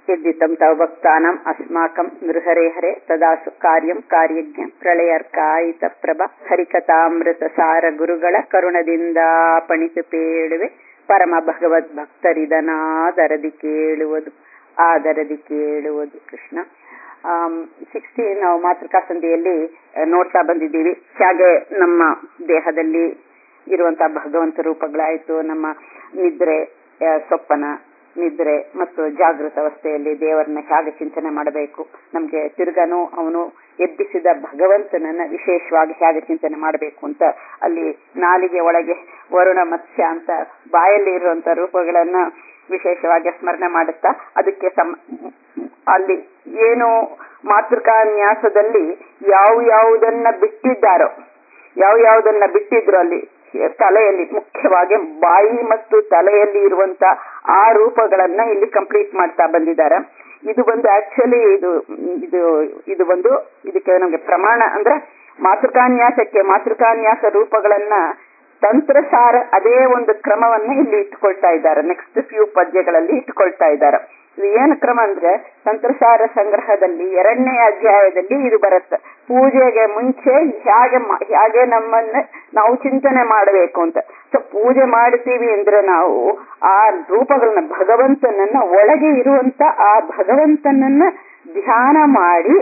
यद्दितं तव भक्तानाम् अस्माकं नृहरेहरे तदासु ಕಾರ್ಯಂ ಕಾರ್ಯಜ್ಞ ಪ್ರಳಯರ್ಕಾಯಿತ ಪ್ರಭ ಹರಿಕಥಾಮೃತ ಸಾರ ಗುರುಗಳ ಕರುಣದಿಂದ ಪಣಿತು ಪೇಳುವೆ ಪರಮ ಭಗವದ್ ಭಕ್ತರಿದನಾದರದಿ ಕೇಳುವುದು ಆದರದಿ ಕೇಳುವುದು ಕೃಷ್ಣ ಸಿಕ್ಸ್ಟೀನ್ ನಾವು ಮಾತೃಕಾ ಸಂಧಿಯಲ್ಲಿ ನೋಡ್ತಾ ಬಂದಿದ್ದೀವಿ ಹೇಗೆ ನಮ್ಮ ದೇಹದಲ್ಲಿ ಇರುವಂತಹ ಭಗವಂತ ರೂಪಗಳಾಯಿತು ನಮ್ಮ ನಿದ್ರೆ ಸೊಪ್ಪನ ನಿದ್ರೆ ಮತ್ತು ಜಾಗೃತ ಅವಸ್ಥೆಯಲ್ಲಿ ದೇವರನ್ನ ಹೇಗೆ ಚಿಂತನೆ ಮಾಡಬೇಕು ನಮ್ಗೆ ತಿರ್ಗನು ಅವನು ಎಬ್ಬಿಸಿದ ಭಗವಂತನನ್ನ ವಿಶೇಷವಾಗಿ ಹೇಗೆ ಚಿಂತನೆ ಮಾಡಬೇಕು ಅಂತ ಅಲ್ಲಿ ನಾಲಿಗೆ ಒಳಗೆ ವರುಣ ಮತ್ಸ್ಯ ಅಂತ ಬಾಯಲ್ಲಿ ಇರುವಂತ ರೂಪಗಳನ್ನ ವಿಶೇಷವಾಗಿ ಸ್ಮರಣೆ ಮಾಡುತ್ತಾ ಅದಕ್ಕೆ ಸಮ ಅಲ್ಲಿ ಏನು ಮಾತೃಕಾನ್ಯಾಸದಲ್ಲಿ ಯಾವ ಯಾವುದನ್ನ ಬಿಟ್ಟಿದ್ದಾರೋ ಯಾವ ಯಾವುದನ್ನ ಬಿಟ್ಟಿದ್ರು ಅಲ್ಲಿ ತಲೆಯಲ್ಲಿ ಮುಖ್ಯವಾಗಿ ಬಾಯಿ ಮತ್ತು ತಲೆಯಲ್ಲಿ ಇರುವಂತ ಆ ರೂಪಗಳನ್ನ ಇಲ್ಲಿ ಕಂಪ್ಲೀಟ್ ಮಾಡ್ತಾ ಬಂದಿದ್ದಾರೆ ಇದು ಬಂದು ಆಕ್ಚುಲಿ ಇದು ಇದು ಇದು ಬಂದು ಇದಕ್ಕೆ ನಮ್ಗೆ ಪ್ರಮಾಣ ಅಂದ್ರೆ ಮಾತೃಕಾನ್ಯಾಸಕ್ಕೆ ಮಾತೃಕಾನ್ಯಾಸ ರೂಪಗಳನ್ನ ತಂತ್ರಸಾರ ಅದೇ ಒಂದು ಕ್ರಮವನ್ನ ಇಲ್ಲಿ ಇಟ್ಕೊಳ್ತಾ ಇದ್ದಾರೆ ನೆಕ್ಸ್ಟ್ ಫ್ಯೂ ಪದ್ಯಗಳಲ್ಲಿ ಇಟ್ಕೊಳ್ತಾ ಇದ್ದಾರೆ ಇದು ಏನು ಕ್ರಮ ಅಂದ್ರೆ ತಂತ್ರಸಾರ ಸಂಗ್ರಹದಲ್ಲಿ ಎರಡನೇ ಅಧ್ಯಾಯದಲ್ಲಿ ಇದು ಬರುತ್ತೆ ಪೂಜೆಗೆ ಮುಂಚೆ ಹೇಗೆ ಹೇಗೆ ನಮ್ಮನ್ನ ನಾವು ಚಿಂತನೆ ಮಾಡಬೇಕು ಅಂತ ಸೊ ಪೂಜೆ ಮಾಡ್ತೀವಿ ಅಂದ್ರೆ ನಾವು ಆ ರೂಪಗಳನ್ನ ಭಗವಂತನನ್ನ ಒಳಗೆ ಇರುವಂತ ಆ ಭಗವಂತನನ್ನ ಧ್ಯಾನ ಮಾಡಿ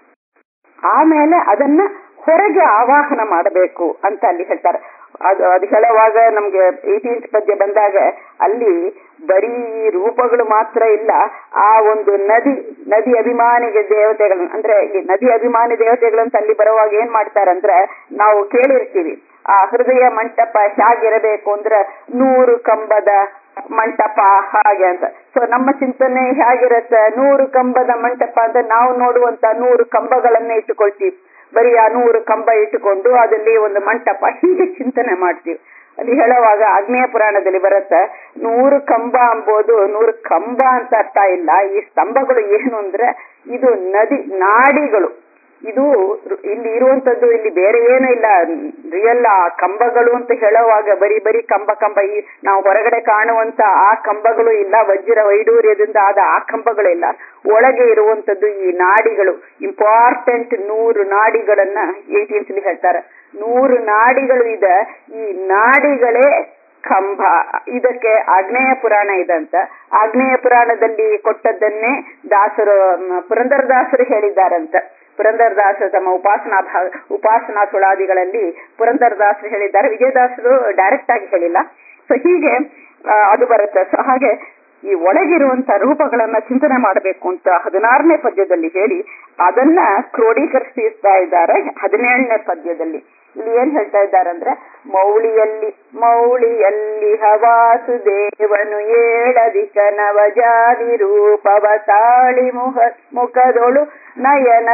ಆಮೇಲೆ ಅದನ್ನ ಹೊರಗೆ ಆವಾಹನ ಮಾಡಬೇಕು ಅಂತ ಅಲ್ಲಿ ಹೇಳ್ತಾರೆ ಅದು ಅದು ಹೇಳುವಾಗ ನಮ್ಗೆ ಏಟೀನ್ತ್ ಪದ್ಯ ಬಂದಾಗ ಅಲ್ಲಿ ಬರೀ ರೂಪಗಳು ಮಾತ್ರ ಇಲ್ಲ ಆ ಒಂದು ನದಿ ನದಿ ಅಭಿಮಾನಿಗೆ ದೇವತೆಗಳು ಅಂದ್ರೆ ಇಲ್ಲಿ ನದಿ ಅಭಿಮಾನಿ ದೇವತೆಗಳು ಅಂತ ಅಲ್ಲಿ ಬರುವಾಗ ಏನ್ ಮಾಡ್ತಾರಂದ್ರೆ ನಾವು ಕೇಳಿರ್ತೀವಿ ಆ ಹೃದಯ ಮಂಟಪ ಹೇಗಿರಬೇಕು ಅಂದ್ರೆ ನೂರು ಕಂಬದ ಮಂಟಪ ಹಾಗೆ ಅಂತ ಸೊ ನಮ್ಮ ಚಿಂತನೆ ಹೇಗಿರುತ್ತೆ ನೂರು ಕಂಬದ ಮಂಟಪ ಅಂತ ನಾವು ನೋಡುವಂತ ನೂರು ಕಂಬಗಳನ್ನೇ ಇಟ್ಟುಕೊಳ್ತೀವಿ ಬರೀ ಆ ನೂರು ಕಂಬ ಇಟ್ಟುಕೊಂಡು ಅದಲ್ಲಿ ಒಂದು ಮಂಟಪ ಹೀಗೆ ಚಿಂತನೆ ಮಾಡ್ತೀವಿ ಅಲ್ಲಿ ಹೇಳುವಾಗ ಆಗ್ನೇಯ ಪುರಾಣದಲ್ಲಿ ಬರುತ್ತೆ ನೂರು ಕಂಬ ಅಂಬೋದು ನೂರು ಕಂಬ ಅಂತ ಅರ್ಥ ಇಲ್ಲ ಈ ಸ್ತಂಭಗಳು ಏನು ಅಂದ್ರೆ ಇದು ನದಿ ನಾಡಿಗಳು ಇದು ಇಲ್ಲಿ ಇರುವಂತದ್ದು ಇಲ್ಲಿ ಬೇರೆ ಏನೂ ಇಲ್ಲ ರಿಯಲ್ ಆ ಕಂಬಗಳು ಅಂತ ಹೇಳುವಾಗ ಬರೀ ಬರೀ ಕಂಬ ಕಂಬ ಈ ನಾವು ಹೊರಗಡೆ ಕಾಣುವಂತ ಆ ಕಂಬಗಳು ಇಲ್ಲ ವಜ್ರ ವೈಡೂರ್ಯದಿಂದ ಆದ ಆ ಕಂಬಗಳು ಇಲ್ಲ ಒಳಗೆ ಇರುವಂತದ್ದು ಈ ನಾಡಿಗಳು ಇಂಪಾರ್ಟೆಂಟ್ ನೂರು ನಾಡಿಗಳನ್ನ ಏಟೀನ್ಸ್ಲಿ ಹೇಳ್ತಾರೆ ನೂರು ನಾಡಿಗಳು ಇದೆ ಈ ನಾಡಿಗಳೇ ಕಂಬ ಇದಕ್ಕೆ ಆಗ್ನೇಯ ಪುರಾಣ ಇದಂತ ಆಗ್ನೇಯ ಪುರಾಣದಲ್ಲಿ ಕೊಟ್ಟದ್ದನ್ನೇ ದಾಸರು ಪುರಂದರದಾಸರು ಹೇಳಿದ್ದಾರಂತ ಪುರಂದರದಾಸರು ತಮ್ಮ ಉಪಾಸನಾ ಭಾಗ ಉಪಾಸನಾ ಸುಳಾದಿಗಳಲ್ಲಿ ಪುರಂದರದಾಸರು ಹೇಳಿದ್ದಾರೆ ವಿಜಯದಾಸರು ಡೈರೆಕ್ಟ್ ಆಗಿ ಹೇಳಿಲ್ಲ ಸೊ ಹೀಗೆ ಅದು ಬರುತ್ತೆ ಸೊ ಹಾಗೆ ಈ ಒಳಗಿರುವಂತ ರೂಪಗಳನ್ನ ಚಿಂತನೆ ಮಾಡಬೇಕು ಅಂತ ಹದಿನಾರನೇ ಪದ್ಯದಲ್ಲಿ ಹೇಳಿ ಅದನ್ನ ಕ್ರೋಢೀಕರಿಸ್ತಾ ಇದ್ದಾರೆ ಹದಿನೇಳನೇ ಪದ್ಯದಲ್ಲಿ ಇಲ್ಲಿ ಏನ್ ಹೇಳ್ತಾ ಇದ್ದಾರೆ ಅಂದ್ರೆ ಮೌಳಿಯಲ್ಲಿ ಮೌಳಿಯಲ್ಲಿ ಹವಾಸು ದೇವನು ಏಳದಿಕ ನವಜಾದಿ ರೂಪವ ತಾಳಿ ಮುಖ ಮುಖದೊಳು ನಯನ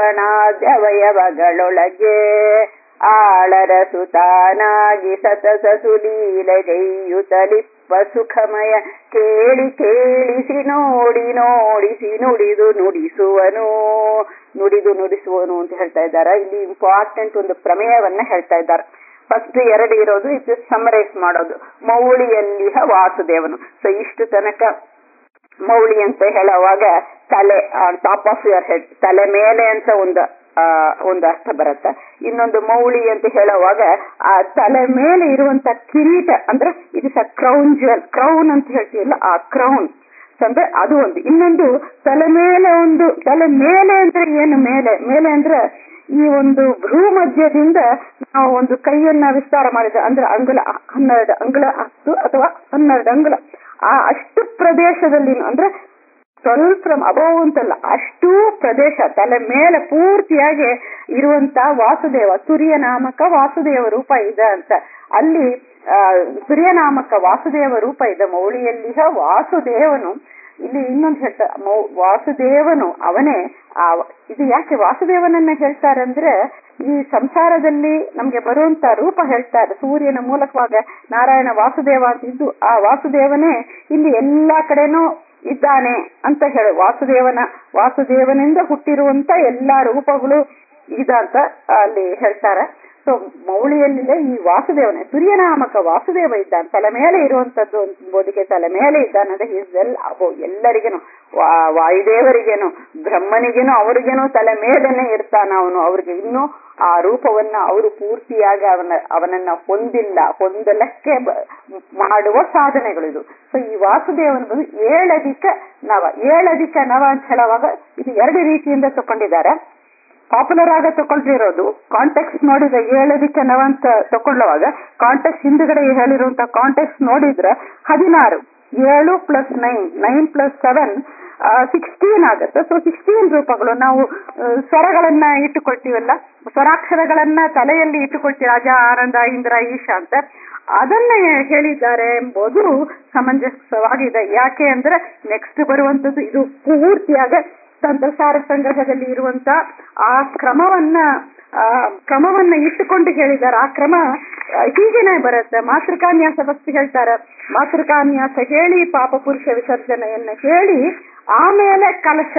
ಶ್ರವಣಾದ್ಯವಯವಗಳೊಳಗೆ ಆಳರ ಸುತಾನಾಗಿ ಸತಸ ಸುಲೀಲೆಗೈಯುತ್ತಲಿಪ್ಪ ಸುಖಮಯ ಕೇಳಿ ಕೇಳಿಸಿ ನೋಡಿ ನೋಡಿಸಿ ನುಡಿದು ನುಡಿಸುವನು ನುಡಿದು ನುಡಿಸುವನು ಅಂತ ಹೇಳ್ತಾ ಇದ್ದಾರೆ ಇಲ್ಲಿ ಇಂಪಾರ್ಟೆಂಟ್ ಒಂದು ಪ್ರಮೇಯವನ್ನ ಹೇಳ್ತಾ ಇದ್ದಾರೆ ಫಸ್ಟ್ ಎರಡು ಇರೋದು ಇದು ಸಮರೈಸ್ ಮಾಡೋದು ಮೌಳಿಯಲ್ಲಿಹ ವಾಸುದೇವನು ಸೊ ಇಷ್ಟು ತನಕ ಮೌಳಿ ಅಂತ ಹೇಳುವಾಗ ತಲೆ ಟಾಪ್ ಆಫ್ ಯುವರ್ ಹೆಡ್ ತಲೆ ಮೇಲೆ ಅಂತ ಒಂದು ಒಂದು ಅರ್ಥ ಬರುತ್ತೆ ಇನ್ನೊಂದು ಮೌಳಿ ಅಂತ ಹೇಳುವಾಗ ಆ ತಲೆ ಮೇಲೆ ಇರುವಂತ ಕಿರೀಟ ಅಂದ್ರೆ it is a crown jewel crown ಅಂತ ಹೇಳ್ತೀವಲ್ಲ ಆ ಕ್ರೌನ್ ಅಂದ್ರೆ ಅದು ಒಂದು ಇನ್ನೊಂದು ತಲೆ ಮೇಲೆ ಒಂದು ತಲೆ ಮೇಲೆ ಅಂದ್ರೆ ಏನು ಮೇಲೆ ಮೇಲೆ ಅಂದ್ರೆ ಈ ಒಂದು ಭ್ರೂ ಮಧ್ಯದಿಂದ ನಾವು ಒಂದು ಕೈಯನ್ನ ವಿಸ್ತಾರ ಮಾಡಿದ ಅಂದ್ರೆ ಅಂಗುಲ ಹನ್ನೆರಡು ಅಂಗುಲ ಹತ್ತು ಅಥವಾ ಹನ್ನೆರಡು ಅಂಗುಲ ಆ ಅಷ್ಟು ಪ್ರದೇಶದಲ್ಲಿ ಅಂದ್ರೆ ಸ್ವಲ್ಪ ಅಬೌವ್ ಅಂತಲ್ಲ ಅಷ್ಟೂ ಪ್ರದೇಶ ತಲೆ ಮೇಲೆ ಪೂರ್ತಿಯಾಗಿ ಇರುವಂತ ವಾಸುದೇವ ತುರಿಯ ನಾಮಕ ವಾಸುದೇವ ರೂಪ ಇದೆ ಅಂತ ಅಲ್ಲಿ ತುರಿಯ ನಾಮಕ ವಾಸುದೇವ ರೂಪ ಇದೆ ಮೌಳಿಯಲ್ಲಿಹ ವಾಸುದೇವನು ಇಲ್ಲಿ ಇನ್ನೊಂದು ಹೇಳ್ತಾರೆ ವಾಸುದೇವನು ಅವನೇ ಆ ಇದು ಯಾಕೆ ವಾಸುದೇವನನ್ನ ಹೇಳ್ತಾರೆ ಅಂದ್ರೆ ಈ ಸಂಸಾರದಲ್ಲಿ ನಮ್ಗೆ ಬರುವಂತ ರೂಪ ಹೇಳ್ತಾರೆ ಸೂರ್ಯನ ಮೂಲಕವಾಗ ನಾರಾಯಣ ವಾಸುದೇವ ಅಂತ ಇದ್ದು ಆ ವಾಸುದೇವನೇ ಇಲ್ಲಿ ಎಲ್ಲಾ ಕಡೆನೂ ಇದ್ದಾನೆ ಅಂತ ಹೇಳಿ ವಾಸುದೇವನ ವಾಸುದೇವನಿಂದ ಹುಟ್ಟಿರುವಂತ ಎಲ್ಲಾ ರೂಪಗಳು ಇದ ಅಂತ ಅಲ್ಲಿ ಹೇಳ್ತಾರೆ ಸೊ ಮೌಳಿಯಲ್ಲಿದೆ ಈ ವಾಸುದೇವನೇ ಸೂರ್ಯನಾಮಕ ವಾಸುದೇವ ಇದ್ದಾನೆ ತಲೆ ಮೇಲೆ ಇರುವಂತದ್ದು ಬೋಧಿಕೆ ತಲೆ ಮೇಲೆ ಇದ್ದಾನಂದ್ರೆ ಈಸ್ ವೆಲ್ ಅಬೋ ಎಲ್ಲರಿಗೇನು ವಾಯುದೇವರಿಗೇನು ಬ್ರಹ್ಮನಿಗೇನು ಅವ್ರಿಗೇನು ತಲೆ ಮೇಲೇನೆ ಇರ್ತಾನ ಅವನು ಅವ್ರಿಗೆ ಇನ್ನೂ ಆ ರೂಪವನ್ನ ಅವರು ಪೂರ್ತಿಯಾಗಿ ಅವನ ಅವನನ್ನ ಹೊಂದಿಲ್ಲ ಹೊಂದಲಕ್ಕೆ ಮಾಡುವ ಸಾಧನೆಗಳಿದು ಸೊ ಈ ವಾಸುದೇವನ ಬಂದು ಏಳಧಿಕ ನವ ಏಳಧಿಕ ನವ ಅಂತ ಹೇಳುವಾಗ ಇದು ಎರಡು ರೀತಿಯಿಂದ ತಕೊಂಡಿದ್ದಾರೆ ಪಾಪ್ಯುಲರ್ ಆಗ ತಗೊಳ್ತಿರೋದು ಕಾಂಟೆಕ್ಸ್ಟ್ ನೋಡಿದ್ರೆ ಏಳದಿಕ್ಕೆ ನವ ಅಂತ ತಕೊಳ್ಳುವಾಗ ಕಾಂಟೆಕ್ಸ್ಟ್ ಹಿಂದ್ಗಡೆ ಹೇಳಿರುವಂತ ಕಾಂಟೆಕ್ಸ್ಟ್ ನೋಡಿದ್ರೆ ಹದಿನಾರು ಏಳು plus nine nine plus seven sixteen ಆಗುತ್ತೆ ಸೊ ಸಿಕ್ಸ್ಟೀನ್ ರೂಪಗಳು ನಾವು ಸ್ವರಗಳನ್ನ ಇಟ್ಟುಕೊಳ್ತೀವಲ್ಲ ಸ್ವರಾಕ್ಷರಗಳನ್ನ ತಲೆಯಲ್ಲಿ ಇಟ್ಟುಕೊಳ್ತೀವಿ ರಾಜ ಆನಂದ ಇಂದ್ರ ಈಶ ಅಂತ ಅದನ್ನ ಹೇಳಿದ್ದಾರೆ ಎಂಬುದು ಸಮಂಜಸವಾಗಿದೆ ಯಾಕೆ ಅಂದ್ರೆ ನೆಕ್ಸ್ಟ್ ಬರುವಂತದ್ದು ಇದು ಪೂರ್ತಿಯಾಗ ತಂತ್ರಸಾರ ಸಂಗ್ರಹದಲ್ಲಿ ಇರುವಂತ ಆ ಕ್ರಮವನ್ನ ಆ ಕ್ರಮವನ್ನ ಇಟ್ಟುಕೊಂಡು ಹೇಳಿದ್ದಾರೆ ಆ ಕ್ರಮ ಹೀಗೇನೆ ಬರುತ್ತೆ ಮಾತೃಕಾನ್ಯಾಸ ಭಕ್ತಿ ಹೇಳ್ತಾರೆ ಮಾತೃಕಾನ್ಯಾಸ ಹೇಳಿ ಪಾಪ ಪುರುಷ ವಿಸರ್ಜನೆಯನ್ನ ಹೇಳಿ ಆಮೇಲೆ ಕಲಶ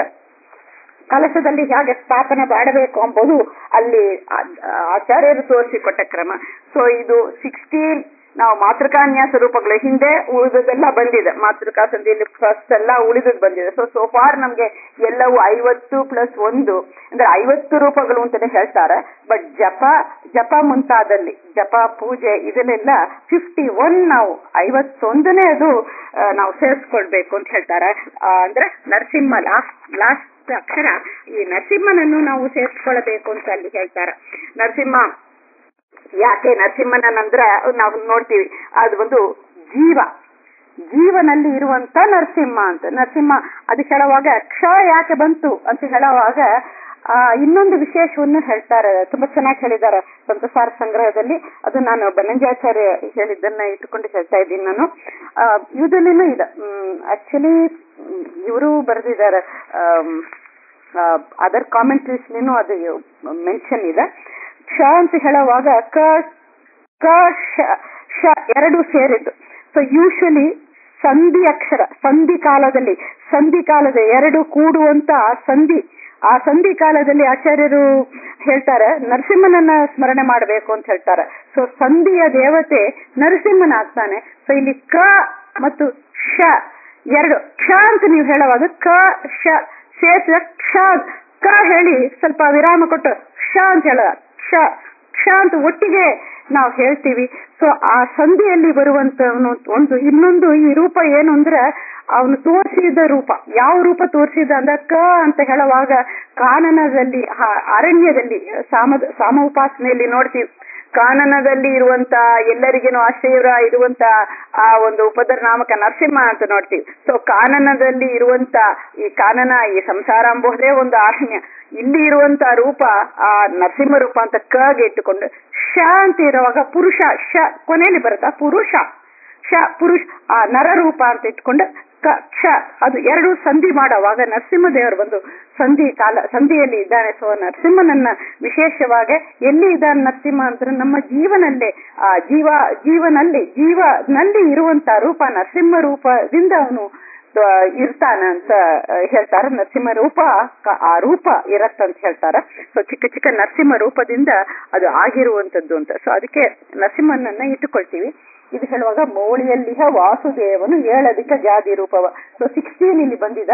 ಕಲಶದಲ್ಲಿ ಹೇಗೆ ಸ್ಥಾಪನೆ ಮಾಡಬೇಕು ಎಂಬುದು ಅಲ್ಲಿ ಆಚಾರ್ಯರು ತೋರಿಸಿಕೊಟ್ಟ ಕ್ರಮ ಸೊ ಇದು ಸಿಕ್ಸ್ಟೀನ್ ನಾವು ಮಾತೃಕಾನ್ಯಾಸ ರೂಪಗಳು ಹಿಂದೆ ಉಳಿದದೆಲ್ಲ ಬಂದಿದೆ ಮಾತೃಕಾ ಸಂಧಿಯಲ್ಲಿ ಫಸ್ಟ್ ಎಲ್ಲ ಉಳಿದದ್ ಬಂದಿದೆ ಸೊ ಸೋ ಫಾರ್ ನಮ್ಗೆ ಎಲ್ಲವೂ ಐವತ್ತು ಪ್ಲಸ್ ಒಂದು ಅಂದ್ರೆ ಐವತ್ತು ರೂಪಗಳು ಅಂತಾನೆ ಹೇಳ್ತಾರೆ ಬಟ್ ಜಪ ಜಪ ಮುಂತಾದಲ್ಲಿ ಜಪ ಪೂಜೆ ಇದನ್ನೆಲ್ಲ ಫಿಫ್ಟಿ ಒನ್ ನಾವು ಐವತ್ತೊಂದನೇ ಅದು ನಾವು ಸೇರಿಸ್ಕೊಳ್ಬೇಕು ಅಂತ ಹೇಳ್ತಾರೆ ಅಂದ್ರೆ ನರಸಿಂಹ ಲಾಸ್ಟ್ ಲಾಸ್ಟ್ ಅಕ್ಷರ ಈ ನರಸಿಂಹನನ್ನು ನಾವು ಸೇರಿಸ್ಕೊಳ್ಬೇಕು ಅಂತ ಅಲ್ಲಿ ಹೇಳ್ತಾರೆ ನರಸಿಂಹ ಯಾಕೆ ನರಸಿಂಹನಂದ್ರ ನಾವು ನೋಡ್ತೀವಿ ಅದು ಒಂದು ಜೀವ ಜೀವನಲ್ಲಿ ಇರುವಂತ ನರಸಿಂಹ ಅಂತ ನರಸಿಂಹ ಅದು ಹೇಳುವಾಗ ಕ್ಷ ಯಾಕೆ ಬಂತು ಅಂತ ಹೇಳುವಾಗ ಆ ಇನ್ನೊಂದು ವಿಶೇಷವನ್ನು ಹೇಳ್ತಾರೆ ತುಂಬಾ ಚೆನ್ನಾಗಿ ಹೇಳಿದ್ದಾರೆ ಸಂತಸಾರ ಸಂಗ್ರಹದಲ್ಲಿ ಅದು ನಾನು ಬನಂಜಾಚಾರ್ಯ ಹೇಳಿದ್ದನ್ನ ಇಟ್ಟುಕೊಂಡು ಹೇಳ್ತಾ ಇದ್ದೀನಿ ನಾನು ಇದರಲ್ಲಿನೂ ಇದೆ ಆಕ್ಚುಲಿ ಇವರು ಬರೆದಿದ್ದಾರೆ ಅದರ್ ಕಾಮೆಂಟ್ರೀಸ್ಲಿನೂ ಅದು ಮೆನ್ಷನ್ ಇದೆ ಕ್ಷ ಅಂತ ಹೇಳುವಾಗ ಕ ಕ ಶ ಎರಡು ಸೇರಿದ್ದು ಸೊ ಯೂಶಲಿ ಸಂಧಿ ಅಕ್ಷರ ಸಂಧಿ ಕಾಲದಲ್ಲಿ ಸಂಧಿ ಕಾಲದ ಎರಡು ಕೂಡುವಂತ ಸಂಧಿ ಆ ಸಂಧಿ ಕಾಲದಲ್ಲಿ ಆಚಾರ್ಯರು ಹೇಳ್ತಾರೆ ನರಸಿಂಹನನ್ನ ಸ್ಮರಣೆ ಮಾಡಬೇಕು ಅಂತ ಹೇಳ್ತಾರೆ ಸೊ ಸಂಧಿಯ ದೇವತೆ ನರಸಿಂಹನಾಗ್ತಾನೆ ಸೊ ಇಲ್ಲಿ ಕ ಮತ್ತು ಶ ಎರಡು ಕ್ಷ ಅಂತ ನೀವು ಹೇಳುವಾಗ ಕ ಶ ಸೇರಿಸಿದ ಕ್ಷ ಕ ಹೇಳಿ ಸ್ವಲ್ಪ ವಿರಾಮ ಕೊಟ್ಟು ಕ್ಷ ಅಂತ ಹೇಳ ಕ್ಷ ಕ್ಷ ಅಂತ ಒಟ್ಟಿಗೆ ನಾವು ಹೇಳ್ತೀವಿ ಸೊ ಆ ಸಂಧಿಯಲ್ಲಿ ಬರುವಂತವನು ಒಂದು ಇನ್ನೊಂದು ಈ ರೂಪ ಏನು ಅಂದ್ರೆ ಅವನು ತೋರಿಸಿದ ರೂಪ ಯಾವ ರೂಪ ತೋರಿಸಿದ ಅಂದ್ರೆ ಕ ಅಂತ ಹೇಳುವಾಗ ಕಾನನದಲ್ಲಿ ಅರಣ್ಯದಲ್ಲಿ ಸಾಮ ಸಾಮ ಉಪಾಸನೆಯಲ್ಲಿ ನೋಡ್ತೀವಿ ಕಾನನದಲ್ಲಿ ಇರುವಂತ ಎಲ್ಲರಿಗೇನು ಆಶ್ರಯ ಇರುವಂತ ಆ ಒಂದು ಉಪದರ ನಾಮಕ ನರಸಿಂಹ ಅಂತ ನೋಡ್ತೀವಿ ಸೊ ಕಾನನದಲ್ಲಿ ಇರುವಂತ ಈ ಕಾನನ ಈ ಸಂಸಾರ ಎಂಬುದೇ ಒಂದು ಆರಣ್ಯ ಇಲ್ಲಿ ಇರುವಂತ ರೂಪ ಆ ನರಸಿಂಹ ರೂಪ ಅಂತ ಕಗೆ ಇಟ್ಟುಕೊಂಡು ಶ ಅಂತ ಇರುವಾಗ ಪುರುಷ ಶ ಕೊನೆಯಲ್ಲಿ ಬರುತ್ತಾ ಪುರುಷ ಶ ಪುರುಷ ಆ ನರ ರೂಪ ಅಂತ ಇಟ್ಕೊಂಡು ಕ ಕ್ಷ ಅದು ಎರಡು ಸಂಧಿ ಮಾಡುವಾಗ ನರಸಿಂಹದೇವರು ಬಂದು ಸಂಧಿ ಕಾಲ ಸಂಧಿಯಲ್ಲಿ ಇದ್ದಾನೆ ಸೊ ನರಸಿಂಹನನ್ನ ವಿಶೇಷವಾಗಿ ಎಲ್ಲಿ ಇದ್ದಾನೆ ನರಸಿಂಹ ಅಂದ್ರೆ ನಮ್ಮ ಜೀವನಲ್ಲೇ ಆ ಜೀವ ಜೀವನಲ್ಲಿ ಜೀವನಲ್ಲಿ ಇರುವಂತ ರೂಪ ನರಸಿಂಹ ರೂಪದಿಂದ ಅವನು ಇರ್ತಾನ ಅಂತ ಹೇಳ್ತಾರೆ ನರಸಿಂಹ ರೂಪ ಆ ರೂಪ ಇರತ್ತಂತ ಹೇಳ್ತಾರೆ ಸೊ ಚಿಕ್ಕ ಚಿಕ್ಕ ನರಸಿಂಹ ರೂಪದಿಂದ ಅದು ಆಗಿರುವಂತದ್ದು ಅಂತ ಸೊ ಅದಕ್ಕೆ ನರಸಿಂಹನನ್ನ ಇಟ್ಟುಕೊಳ್ತೀವಿ ಇದು ಹೇಳುವಾಗ ಮೌಳಿಯಲ್ಲಿಹ ವಾಸುದೇವನು ಏಳಧಿಕ ಜಾತಿ ರೂಪವ ಸೊ ಸಿಕ್ಸ್ಟೀನ್ ಇಲ್ಲಿ ಬಂದಿದ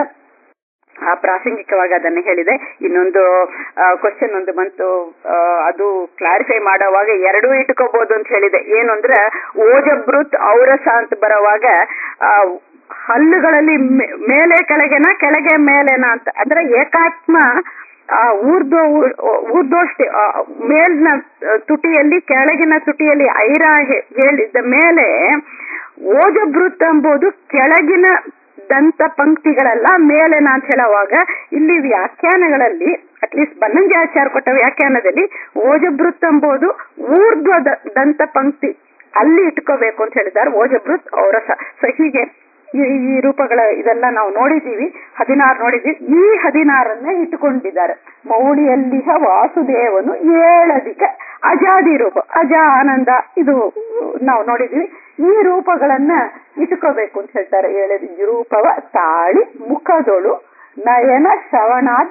ಆ ಪ್ರಾಸಂಗಿಕವಾಗಿ ಅದನ್ನ ಹೇಳಿದೆ ಇನ್ನೊಂದು ಕ್ವಶನ್ ಒಂದು ಬಂತು ಅದು ಕ್ಲಾರಿಫೈ ಮಾಡುವಾಗ ಎರಡೂ ಇಟ್ಕೋಬಹುದು ಅಂತ ಹೇಳಿದೆ ಏನು ಅಂದ್ರೆ ಓಜಬೃತ್ ಔರಸ ಅಂತ ಬರುವಾಗ ಆ ಹಲ್ಲುಗಳಲ್ಲಿ ಮೇಲೆ ಕೆಳಗೆನ ಕೆಳಗೆ ಮೇಲೆನ ಅಂತ ಅಂದ್ರೆ ಏಕಾತ್ಮ ಆ ಊರ್ಧ್ವ ಊರ್ಧ್ವಷ್ಟೇ ಮೇಲ್ನ ತುಟಿಯಲ್ಲಿ ಕೆಳಗಿನ ತುಟಿಯಲ್ಲಿ ಐರ ಹೇಳಿದ ಮೇಲೆ ಓಜಬೃತ್ ಎಂಬುದು ಕೆಳಗಿನ ದಂತ ಪಂಕ್ತಿಗಳೆಲ್ಲ ಮೇಲೆನ ಅಂತ ಹೇಳುವಾಗ ಇಲ್ಲಿ ವ್ಯಾಖ್ಯಾನಗಳಲ್ಲಿ ಅಟ್ಲೀಸ್ಟ್ ಬನ್ನಂಜಾಚಾರ ಕೊಟ್ಟ ವ್ಯಾಖ್ಯಾನದಲ್ಲಿ ಓಜಬೃತ್ ಎಂಬುದು ಊರ್ಧ್ವ ದಂತ ಪಂಕ್ತಿ ಅಲ್ಲಿ ಇಟ್ಕೋಬೇಕು ಅಂತ ಹೇಳಿದ್ದಾರೆ ಓಜಬೃತ್ ಔರಸ ಸೊ ಹೀಗೆ ಈ ರೂಪಗಳ ಇದೆಲ್ಲ ನಾವು ನೋಡಿದೀವಿ ಹದಿನಾರು ನೋಡಿದೀವಿ ಈ ಹದಿನಾರನ್ನ ಇಟ್ಟುಕೊಂಡಿದ್ದಾರೆ ಮೌಳಿಯಲ್ಲಿಹ ವಾಸುದೇವನು ಏಳದಿಕ ಅಜಾದಿ ರೂಪ ಅಜ ಆನಂದ ಇದು ನಾವು ನೋಡಿದ್ವಿ ಈ ರೂಪಗಳನ್ನ ಇಟ್ಕೋಬೇಕು ಅಂತ ಹೇಳ್ತಾರೆ ಏಳದಿ ರೂಪವ ತಾಳಿ ಮುಖದೊಳು ನಯನ ಶ್ರವಣಾತ್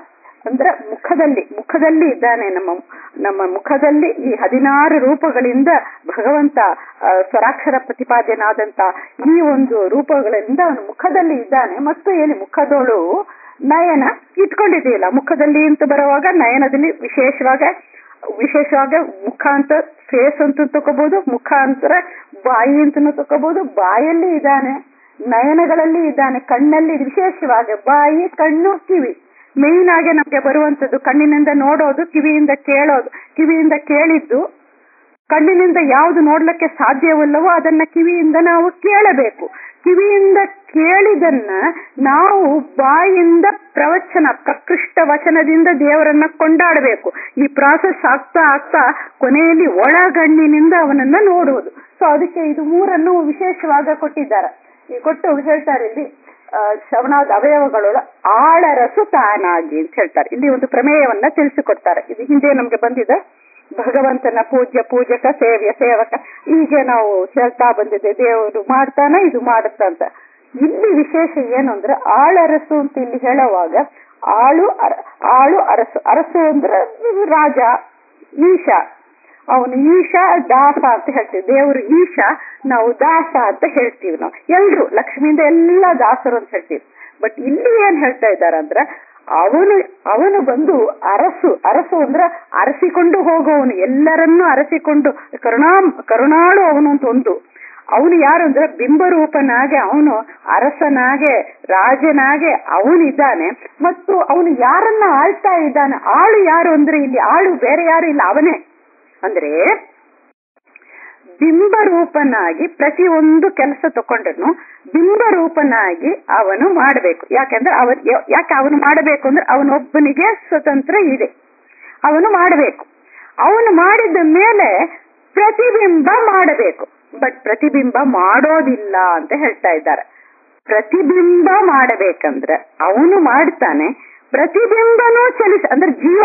ಅಂದ್ರೆ ಮುಖದಲ್ಲಿ ಮುಖದಲ್ಲಿ ಇದ್ದಾನೆ ನಮ್ಮ ನಮ್ಮ ಮುಖದಲ್ಲಿ ಈ ಹದಿನಾರು ರೂಪಗಳಿಂದ ಭಗವಂತ ಆ, ಸ್ವರಾಕ್ಷರ ಪ್ರತಿಪಾದ್ಯನಾದಂತ ಈ ಒಂದು ರೂಪಗಳಿಂದ ಅವನು ಮುಖದಲ್ಲಿ ಇದ್ದಾನೆ ಮತ್ತು ಏನು ಮುಖದೋಳು ನಯನ ಇಟ್ಕೊಂಡಿದೆಯಲ್ಲ ಮುಖದಲ್ಲಿ ಅಂತ ಬರುವಾಗ ನಯನದಲ್ಲಿ ವಿಶೇಷವಾಗಿ ವಿಶೇಷವಾಗಿ ಮುಖ ಅಂತ ಫೇಸ್ ಅಂತ ತಗೋಬಹುದು ಮುಖಾಂತರ ಬಾಯಿ ಅಂತನೂ ತಗೋಬಹುದು ಬಾಯಲ್ಲಿ ಇದ್ದಾನೆ ನಯನಗಳಲ್ಲಿ ಇದ್ದಾನೆ ಕಣ್ಣಲ್ಲಿ ವಿಶೇಷವಾಗಿ ಬಾಯಿ ಕಣ್ಣು ಕಿವಿ ಮೇನ್ ಆಗಿ ನಮ್ಗೆ ಬರುವಂತದ್ದು ಕಣ್ಣಿನಿಂದ ನೋಡೋದು ಕಿವಿಯಿಂದ ಕೇಳೋದು ಕಿವಿಯಿಂದ ಕೇಳಿದ್ದು ಕಣ್ಣಿನಿಂದ ಯಾವುದು ನೋಡ್ಲಿಕ್ಕೆ ಸಾಧ್ಯವಿಲ್ಲವೋ ಅದನ್ನ ಕಿವಿಯಿಂದ ನಾವು ಕೇಳಬೇಕು ಕಿವಿಯಿಂದ ಕೇಳಿದನ್ನ ನಾವು ಬಾಯಿಂದ ಪ್ರವಚನ ಪ್ರಕೃಷ್ಟ ವಚನದಿಂದ ದೇವರನ್ನ ಕೊಂಡಾಡಬೇಕು ಈ ಪ್ರಾಸೆಸ್ ಆಗ್ತಾ ಆಗ್ತಾ ಕೊನೆಯಲ್ಲಿ ಒಳಗಣ್ಣಿನಿಂದ ಅವನನ್ನ ನೋಡುವುದು ಸೊ ಅದಕ್ಕೆ ಇದು ಮೂರನ್ನು ವಿಶೇಷವಾಗಿ ಕೊಟ್ಟಿದ್ದಾರೆ ಈ ಕೊಟ್ಟು ಹೇಳ್ತಾರೆ ಇಲ್ಲಿ ಆ, ಶ್ರವಣಾದ ಅವಯವಗಳು ಆಳರಸು ತಾನಾಗಿ ಅಂತ ಹೇಳ್ತಾರೆ ಇಲ್ಲಿ ಒಂದು ಪ್ರಮೇಯವನ್ನ ತಿಳಿಸಿಕೊಡ್ತಾರೆ ಇದು ಹಿಂದೆ ನಮ್ಗೆ ಬಂದಿದೆ ಭಗವಂತನ ಪೂಜ್ಯ ಪೂಜಕ ಸೇವ್ಯ ಸೇವಕ ಹೀಗೆ ನಾವು ಹೇಳ್ತಾ ಬಂದಿದೆ ದೇವರು ಮಾಡ್ತಾನೆ ಇದು ಮಾಡುತ್ತ ಅಂತ ಇಲ್ಲಿ ವಿಶೇಷ ಏನು ಅಂದ್ರೆ ಆಳರಸು ಅಂತ ಇಲ್ಲಿ ಹೇಳುವಾಗ ಆಳು ಅರ- ಆಳು ಅರಸು ಅರಸು ಅಂದ್ರೆ ರಾಜ ಈಶ ಅವನು ಈಶ ದಾಸ ಅಂತ ಹೇಳ್ತೀವಿ ದೇವರು ಈಶ ನಾವು ದಾಸ ಅಂತ ಹೇಳ್ತೀವಿ ನಾವು ಎಲ್ರು ಲಕ್ಷ್ಮಿಯಿಂದ ಎಲ್ಲ ದಾಸರು ಅಂತ ಹೇಳ್ತೀವಿ ಬಟ್ ಇಲ್ಲಿ ಏನ್ ಹೇಳ್ತಾ ಇದ್ದಾರೆ ಅಂದ್ರೆ ಅವನು ಅವನು ಬಂದು ಅರಸು ಅರಸು ಅಂದ್ರೆ ಅರಸಿಕೊಂಡು ಹೋಗುವವನು ಎಲ್ಲರನ್ನೂ ಅರಸಿಕೊಂಡು ಕರುಣಾ ಕರುಣಾಳು ಅವನು ಅಂತ ಒಂದು ಅವನು ಯಾರು ಅಂದ್ರೆ ಬಿಂಬರೂಪನಾಗೆ ಅವನು ಅರಸನಾಗೆ ರಾಜನಾಗೆ ಅವನಿದ್ದಾನೆ ಮತ್ತು ಅವನು ಯಾರನ್ನ ಆಳ್ತಾ ಇದ್ದಾನೆ ಆಳು ಯಾರು ಅಂದ್ರೆ ಇಲ್ಲಿ ಆಳು ಬೇರೆ ಯಾರು ಇಲ್ಲ ಅವನೇ ಅಂದ್ರೆ ಬಿಂಬರೂಪನಾಗಿ ಪ್ರತಿಯೊಂದು ಕೆಲಸ ತಕೊಂಡ್ರು ಬಿಂಬರೂಪನಾಗಿ ಅವನು ಮಾಡಬೇಕು ಯಾಕೆಂದ್ರೆ ಅವನ್ ಯಾಕೆ ಅವನು ಮಾಡಬೇಕು ಅಂದ್ರೆ ಅವನೊಬ್ಬನಿಗೆ ಸ್ವತಂತ್ರ ಇದೆ ಅವನು ಮಾಡಬೇಕು ಅವನು ಮಾಡಿದ ಮೇಲೆ ಪ್ರತಿಬಿಂಬ ಮಾಡಬೇಕು ಬಟ್ ಪ್ರತಿಬಿಂಬ ಮಾಡೋದಿಲ್ಲ ಅಂತ ಹೇಳ್ತಾ ಇದ್ದಾರೆ ಪ್ರತಿಬಿಂಬ ಮಾಡಬೇಕಂದ್ರೆ ಅವನು ಮಾಡ್ತಾನೆ ಪ್ರತಿಬಿಂಬನೂ ಚಲಿಸ ಅಂದ್ರೆ ಜೀವ